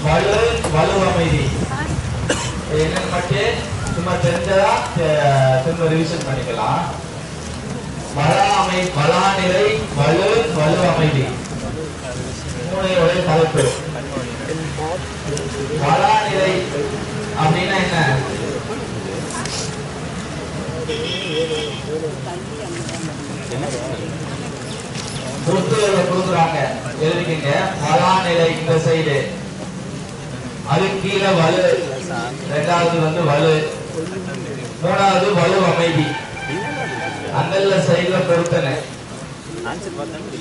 வலு வலு அமைதி இது என்னன்னு மட்டும் சும்மா தெரிஞ்சதா தெ- திரும்ப ரிவிஷன் பண்ணிக்கலாம் வள அமை வளாநிலை வலு வலு அமைதி மூணு ஒரே தலைப்பு வளாநிலை அப்படின்னா என்ன புத்தகங்களை கொடுக்குறாங்க எழுதிக்கங்க வளாநிலை இந்த சைடு அது கீழே வலு ரெண்டாவது வந்து வலு மூணாவது வலு அமைதி அந்தல்ல சைடுல பொருத்தனை ஆன்சர் பார்த்தா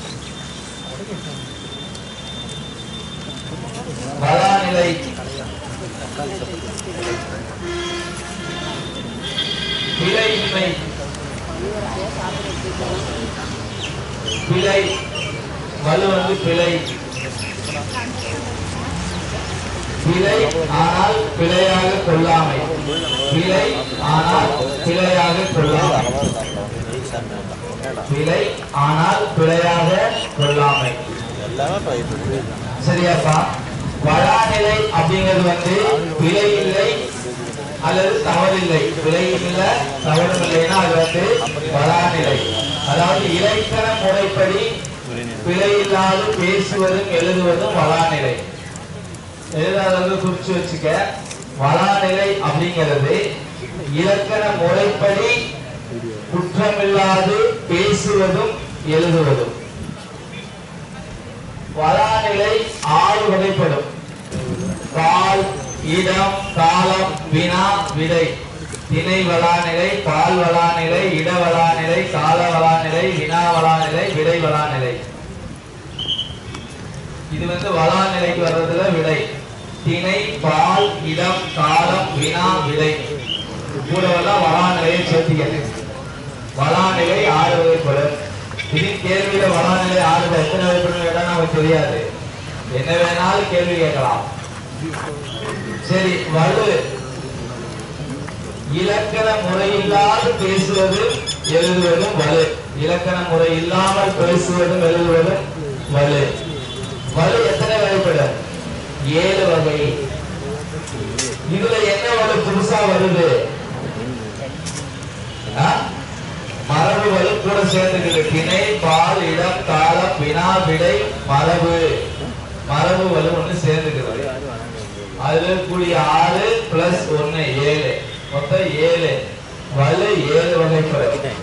வளாநிலை பிழையின்மை பிழை வலு வந்து பிழை பிழை ஆனால் பிழையாக கொள்ளாமை பிழை ஆனால் பிழையாக கொள்ளாமை பிழை ஆனால் பிழையாக கொள்ளாமை எல்லாமே பயிர் சரியாப்பா வளாநிலை அப்படிங்கிறது வந்து பிழை இல்லை அல்லது தவறில்லை பிழை இல்லை தவறும் இல்லைன்னா அது வந்து வளாநிலை அதாவது இலக்கண முறைப்படி பிழை இல்லாது பேசுவதும் எழுதுவதும் வளாநிலை எழுதாதவங்க குறிச்சு வச்சுக்க வளாநிலை அப்படிங்கிறது இலக்கண முறைப்படி குற்றமில்லாது பேசுவதும் எழுதுவதும் வளாநிலை ஆறு வகைப்படும் கால் இடம் காலம் வினா விடை திணை வளாநிலை பால் வளாநிலை இட வளாநிலை கால வளாநிலை வினா வளாநிலை விடை வளாநிலை இது வந்து வளாநிலைக்கு வர்றதுல விடை திணை பால் இடம் காலம் வினா விடை கூடவெல்லாம் வளாநிலையை சேர்த்திக்கிறது வளாநிலை ஆறு வகைப்படும் இது கேள்வியில வளாநிலை ஆறு வகை- எத்தனை வகைப்படும் கேட்டா நமக்கு தெரியாது என்ன வேணாலும் கேள்வி கேட்கலாம் சரி வலு இலக்கண முறையில்லாது பேசுவது எழுதுவதும் வலு இலக்கண முறை இல்லாமல் பேசுவதும் எழுதுவதும் வலு வலு எத்தனை வகைப்படும் ஏழு வகை இதுல என்ன வலு புதுசா வருது ஆ? மரபு வலு கூட சேர்ந்துக்கிட்டு திணை பால் இடம் காலம் வினா விடை மரபு மரபு வலு ஒண்ணு சேர்ந்துக்கிறது அதுல கூடிய ஆறு பிளஸ் ஒண்ணு ஏழு மொத்தம் ஏழு வலு ஏழு வகைப்படும்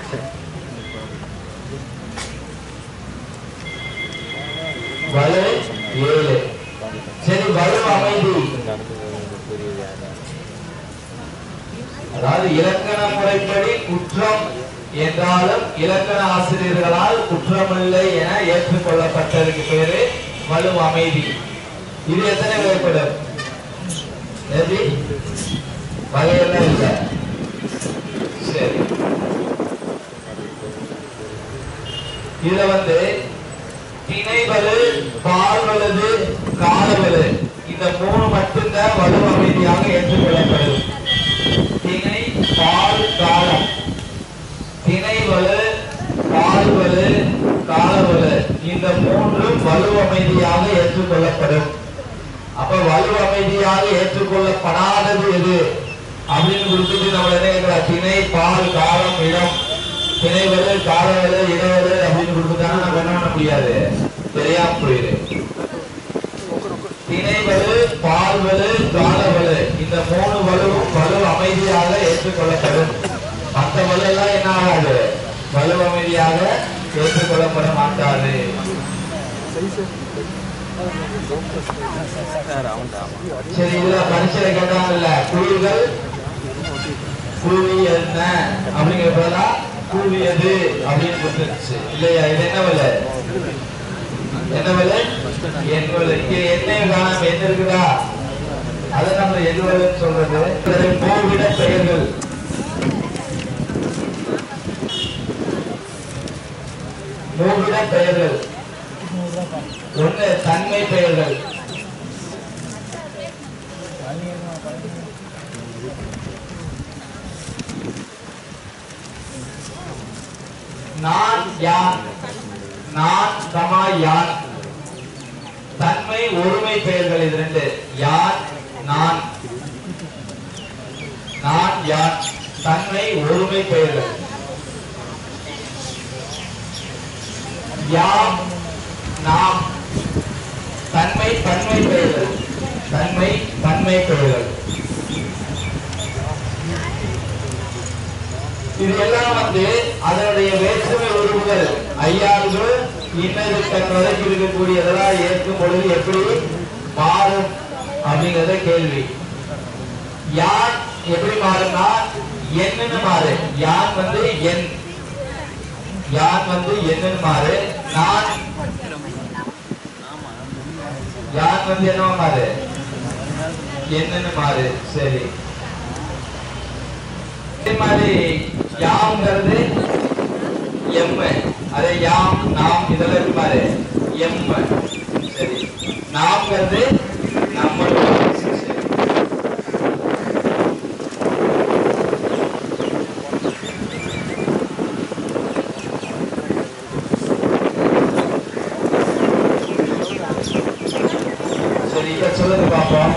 வலு ஏழு சரி வலு அமைதி அதாவது இலக்கண முறைப்படி குற்றம் என்றாலும் இலக்கண ஆசிரியர்களால் குற்றமில்லை என ஏற்றுக்கொள்ளப்பட்டதுக்கு பேரு வலு அமைதி இது எத்தனை வகைப்படும் எப்படி வகையெல்லாம் இல்ல சரி இதுல வந்து திணை வலு பால் வலது கால வலு இந்த மூணு மட்டும்தான் வலு அமைதியாக ஏற்றுக்கொள்ளப்படும் திணை பால் காலம் திணை வலு பால் வலு கால வலு இந்த மூன்றும் வலு அமைதியாக ஏற்றுக்கொள்ளப்படும் அப்ப வலு அமைதியாக ஏற்றுக்கொள்ளப்படாதது எது அப்படின்னு கொடுத்துட்டு நம்மள என்ன கேட்கலாம் திணை பால் காலம் இடம் திணை வலு கால வலு இடவலு அப்படின்னு கொடுத்துட்டாங்கன்னா நம்ம என்ன பண்ண முடியாது தெரியாம புரியுது திணை வலு பால் வலு கால வலு இந்த மூணு வலுவும் வலு அமைதியாக ஏற்றுக்கொள்ளப்படும் மற்ற வலு எல்லாம் என்ன ஆகாது வலு அமைதியாக ஏற்றுக்கொள்ளப்பட மாட்டாது சரி இதுல பரிசீல கேட்டாங்கல்ல குழுகள் குழுவி என்ன அப்படிங்கிறதா கூவியது அப்படின்னு கொடுத்துருச்சு இல்லையா இது என்ன வலை என்ன வலை என் வலை இங்க எண்ணெய் காணாம என்ன இருக்குதா அதை நம்ம எது வலைன்னு சொல்றது கோவிட பெயர்கள் மூவிட பெயர்கள் ஒண்ணு தன்மை பெயர்கள் நான் யான் நான் கமா யான் தன்மை ஒருமை பெயர்கள் இது ரெண்டு யான் நான் நான் யான் தன்மை ஒருமை பெயர்கள் யாம் நாம் தன்மை பன்மை பெயர்கள் தன்மை பன்மை பெயர்கள் இது எல்லாம் வந்து அதனுடைய வேற்றுமை உருவுகள் ஐயாவது இன்னது தன் வரைக்கும் இருக்கக்கூடியதெல்லாம் ஏற்கும் பொழுது எப்படி மாறும் அப்படிங்கறத கேள்வி யான் எப்படி மாறும்னா என்னன்னு மாறு யான் வந்து என் யான் வந்து என்னன்னு மாறு நான் யான் வந்து என்னவா மாறு என்னன்னு மாறு சரி அதே மாதிரி யாம்ங்கிறது எம் அதே யாம் நாம் இதெல்லாம் இருக்கு பாரு எம் சரி நாம்ங்கிறது நம்ம சரி இப்ப சொல்லுங்க பாப்போம்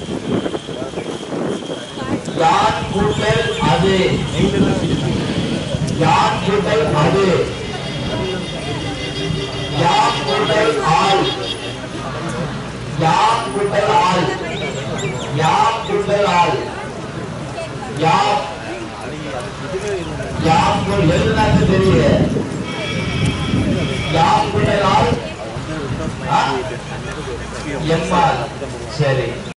யான் கூட்டல் அது யான் கூட்டல் அது யான் கூட்டல் ஆள் யான் கூட்டல் ஆள் யான் கூட்டல் ஆள் யாம் யாம் கூட்டல் எழுதுனாக்கு தெரியல யாம் கூட்டல் ஆள் ஆ? எம்மாள் சரி